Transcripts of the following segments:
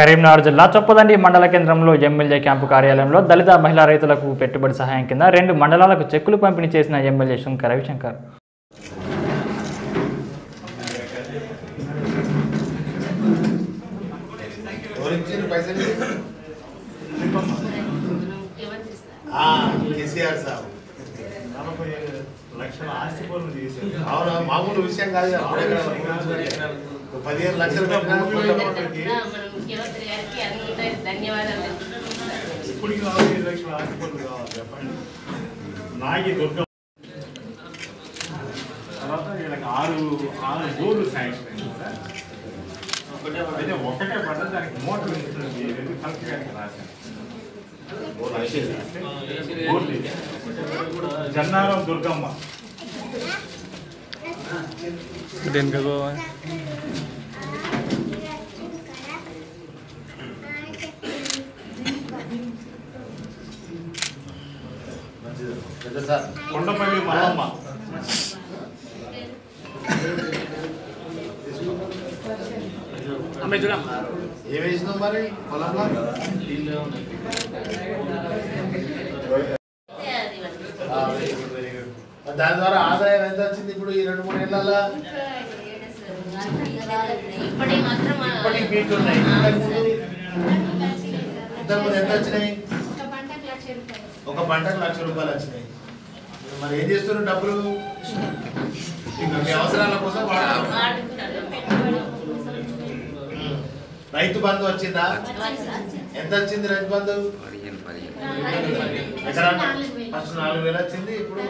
కరీంనగర్ జిల్లా చొప్పదండి మండల కేంద్రంలో ఎమ్మెల్యే క్యాంపు కార్యాలయంలో దళిత మహిళా రైతులకు పెట్టుబడి సహాయం కింద రెండు మండలాలకు చెక్కులు పంపిణీ చేసిన ఎమ్మెల్యే శంకర్ రవిశంకర్ ఎవరిచ్చారు పైసలు ఆ, కేసీఆర్ సార్ నలభై లక్షల ఆస్తి పనులు చేశారు అవునా మామూలు విషయం కాదు కదా. అప్పుడే కదా ఒక పదిహేను లక్షలు పెట్టినా మన ముఖ్యమంత్రి గారికి అందరి ధన్యవాదాలు ఇప్పటికి నలభై ఐదు లక్షల ఆస్తి పనులు కావాలి చెప్పండి నాగి దుర్గం తర్వాత వీళ్ళకి ఆరు ఆరు బోర్లు శాంక్షన్ అయింది సార్ అయితే ఒకటే పడ్డ దానికి మోటార్ ఇన్సూరెన్స్ చేయలేదు కలెక్టర్ గారికి రాశాను బోర్లు జన్నారం దుర్గమ్మ పెద్ద సార్ కొండపల్లి మల్లమ్మ ఏం వేసినావు మరి పొలంలో ఆ, very good, very good. మరి దాని ద్వారా ఆదాయం ఎంత వచ్చింది ఇప్పుడు ఈ రెండు మూడు ఏళ్ళ ఇప్పటి మాత్రం ఆ- ఇప్పటికి మీకు ఉన్నాయి ఇంతకుముందు ఇంతకుముందు ఎంత వచ్చినాయి ఒక పంటకు లక్ష రూపాయలు వచ్చినాయి మరి ఏం చేస్తున్నారు డబ్బులు ఇంకా మీ అవసరాల కోసం వాడాలి వాడుకున్నాను. పెట్టుబడి ఉమ్. రైతు బంధు వచ్చిందా ఎంత వచ్చింది రైతు బంధు ఎకరానికి ఫస్ట్ నాలుగు వేలు వచ్చింది ఇప్పుడు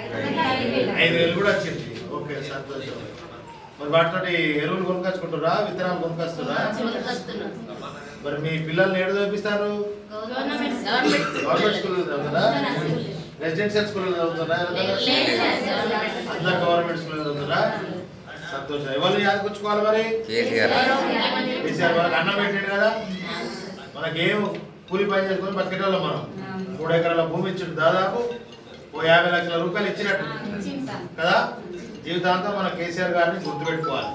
ఐదు వేలు కూడా వచ్చింది ఓకే సంతోషం మరి వాటితో ఎరువులు కొనుకొచ్చుకుంటురా విత్తనాలు కొనుకొస్తురా కొనుక్కొస్తున్నాం. మరి మీ పిల్లల్ని ఏడు చదివిస్తారు గవర్నమెంట్ గవర్నమెంట్ స్కూల్ చదువుతారా రెసిడెన్షియల్ స్కూల్ చదువుతారా లేదు సార్, గవర్నమెంట్ అందరు గవర్నమెంట్ స్కూల్ చదువుతారా సంతోషం ఎవరు యాదకొచ్చుకోవాలి మరి కేసీఆర్ కేసీఆర్ వాళ్ళకి అన్నం పెట్టాడు కదా మనకేం కూలి పని చేసుకొని బతికేటోళ్ళం మనం మూడు ఎకరాల భూమి ఇచ్చిండు దాదాపు ఓ యాభై లక్షల రూపాయలు ఇచ్చినట్టు కదా జీవితాంతం మన కేసీఆర్ గారిని గుర్తుపెట్టుకోవాలి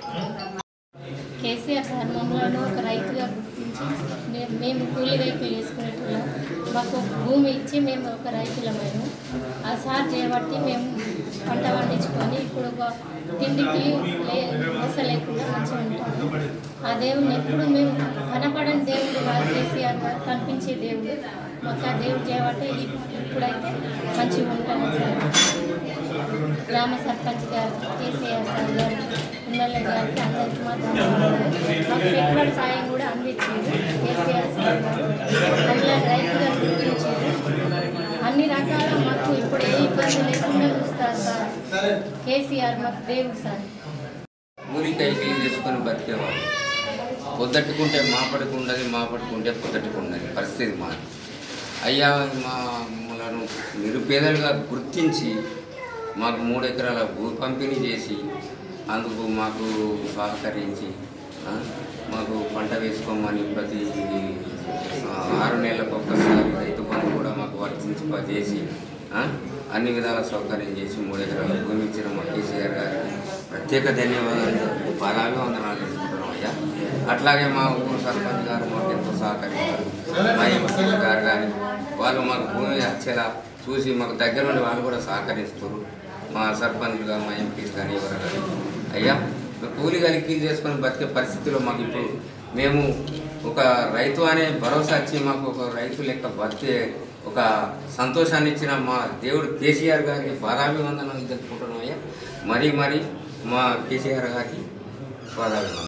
కేసీఆర్ సార్ మమ్మల్ని ఒక రైతుగా గుర్తించి మే- మేము కూలి రైతులు చేసుకునేట్టున్నాం మాకు ఒక భూమి ఇచ్చి మేము ఒక రైతులమైన ఆ సార్ చేయబట్టి మేము పంట పండించుకొని ఇప్పుడు ఒక తిండికి లే ఆశ లేకుండా మంచిగా ఉంటాము ఆ దేవుడిని ఎప్పుడు మేము కనపడని దేవుడు గారు కేసీఆర్ గారు కనిపించే దేవుడు మాకు ఆ దేవుడు చేయబట్టే ఇప్పుడైతే మంచిగా ఉంటాము సార్ గ్రామ సర్పంచ్ గారు కేసీఆర్ సార్ గారు ఎమ్మెల్యే గారికి అందరికీ మా ధన్యవాదాలు మాకు పెట్టుబడి సాయం కూడా అందించారు కేసీఆర్ సార్ గారు మహిళా రైతుగా గుర్తించారు అన్ని రకాల మాకు ఇప్పుడు ఏ ఇబ్బంది లేకుండా చూస్తారు సార్ కేసీఆర్ మాకు దేవుడు సార్ ఊరి కైకిలు చేసుకొని బతికేవాడు పొద్దట్టుకుంటే మాపడికి ఉండదు మాపడుకుంటే పొద్దట్టుకు ఉండదు పరిస్థితి మాది అయ్యా మా మమ్మలను నిరుపేదలుగా గుర్తించి మాకు మూడు ఎకరాల భూ పంపిణీ చేసి అందుకు మాకు సహకరించి ఆ, మాకు పంట వేసుకోమని ప్రతి ఆ, ఆరు నెలలకు ఒక్కసారి రైతు బంధు కూడా మాకు వర్తింపజేసి ఆ, అన్ని విధాల సౌకర్యం చేసి మూడు ఎకరాల భూమి ఇచ్చిన మా కేసీఆర్ గారికి ప్రత్యేక ధన్యవాదాలు పాదాభివందనాలు చేసుకుంటున్నాం అయ్యా అట్లాగే మా ఊరు సర్పంచ్ గారు మాకు ఎంతో సహకరించారు మా ఎంపీ గారు కానీ వాళ్ళు మాకు భూమి వచ్చేలా చూసి మాకు దగ్గర నుండి వాళ్ళు కూడా సహకరిస్తారు మా సర్పంచ్గా మా ఎంపీస్ కానీ ఎవరు కానీ అయ్యా మేము కూలి కలిగి చేసుకొని బతికే పరిస్థితిలో మాకు ఇప్పుడు మేము ఒక రైతు అనే భరోసా వచ్చి మాకు ఒక రైతు లెక్క బతికే ఒక సంతోషాన్ని ఇచ్చిన మా దేవుడు కేసీఆర్ గారికి పాదాభివందనాలు తెలుపుకుంటున్నాం అయ్యా మరీ మరీ మా కేసీఆర్ గారికి పాదాభివందనాలు